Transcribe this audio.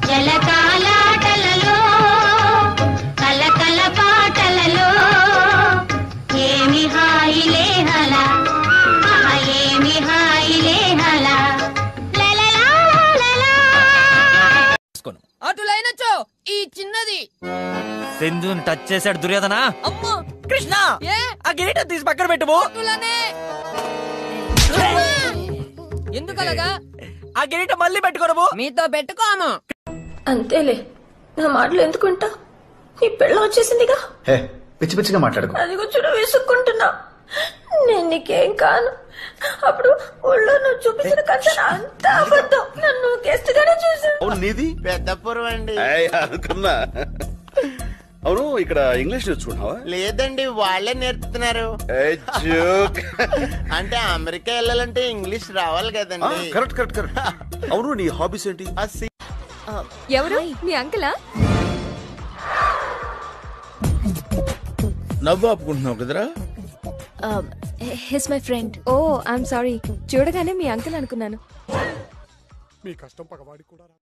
జలకాలాటలలో కలకల పాటలలో ఏమి హాయిలే హల ఆహా, ఏమి హాయిలే హల లలలా లలా. తీసుకోను అటు లైనచ్చో ఈ చిన్నది సింధుని టచ్ చేశాడు దుర్యోధన అమ్మో కృష్ణ ఏ ఆ కిరీటం తీసి పక్కన పెట్టువు అటులనే ఎందుకలగా ఆ కిరీటం మళ్ళీ పెట్టుకోరవు మీతో పెట్టుకోము అంతేలే నా మాటలు ఎందుకుంటా నీ పెళ్ళ వచ్చేసిందిగా హే పిచ్చి పిచ్చిగా మాట్లాడుకో అది చూడు విసుక్కుంటున్నా నేను నీకేం కాను అప్పుడు ఊళ్ళో నువ్వు చూపించిన కథ అంత అబద్ధం నన్ను గెస్ట్ గానే చూసాను అవును నీది పెద్దపురం అండి ఏయ్, అనుకున్నా అవును ఇక్కడ ఇంగ్లీష్ నేర్చుకుంటున్నావా లేదండి వాళ్ళే నేర్పుతున్నారు ఏయ్, joke. అంటే అమెరికా వెళ్ళాలంటే ఇంగ్లీష్ రావాలి ఆ, కదండి కరెక్ట్ కరెక్ట్ కరెక్ట్ అవును నీ హాబీస్ ఏంటి ఆ సి- ఎవరు మీ అంకులా నవ్వు ఆపుకుంటున్నావు కదరా he's my friend oh I'm sorry చూడగానే మీ అంకుల్ అనుకున్నాను